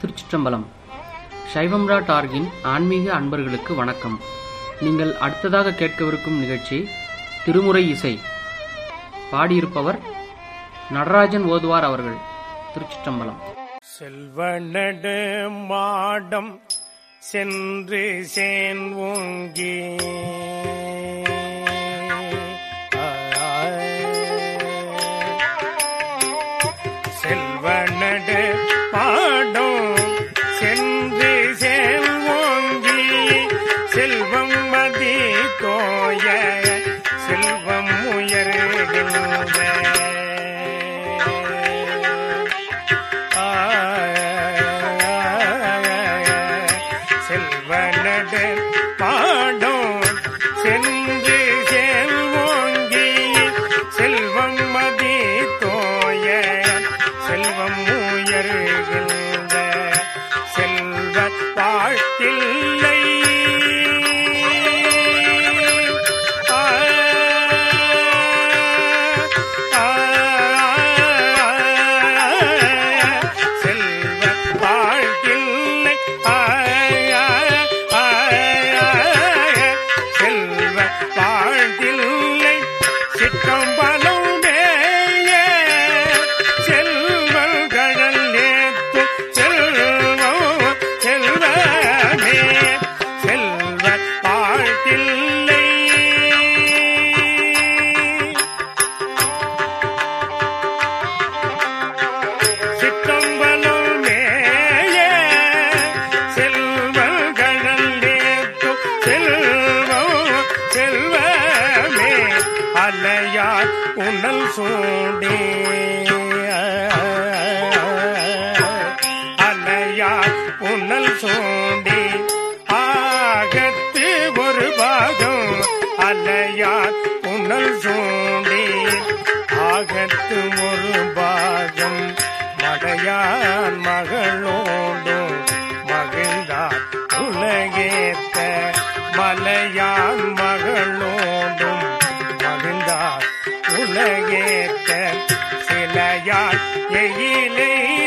திருச்சிற்றம்பலம் சைவம்ரா டார்கின் ஆன்மீக அன்பர்களுக்கு வணக்கம் நீங்கள் அடுத்ததாக கேட்கவிருக்கும் நிகழ்ச்சி திருமுறை இசை பாடியிருப்பவர் நடராஜன் ஓதுவார் அவர்கள் திருச்சிற்றம்பலம் செல்வனடு மாடம் சென்று சேன் ஓங்கி செல்வனடு பாடம் சென்று சேன் ஓங்கி செல்வம் மதி தோய செல்வம் உயர்கின்ற செல்வனடு பாடம் சென்று செல்வோங்கி செல்வம் மதி தோய செல்வம் உயர்கின்ற செல்வ வாழ்க்கில்லை ஆ செல்வ வாழ்கில்லை செல்வ வாழ்கில்லை சிற்றம்பலம் மேய செல்வம் கடல் ஏத்தும் செல்வம் செல்வமே செல்வ வாழ்கில்லை சிற்றம்பலம் மேய செல்வம் கடல் ஏத்தும் செல்வம் செல்வமே அலையார் உணல் சூடே அலையார் உணல் சூடி ஆகத்து ஒரு பாகம் அலையார் உணல் சூடி ஆகத்து ஒரு பாகம் மடையான் மகளோடும் மகிழ்ந்தார் உலகேத்த மலையான் மகளோடும் மகிழ்ந்தார் உலகேத்த சிலையார் எயிலை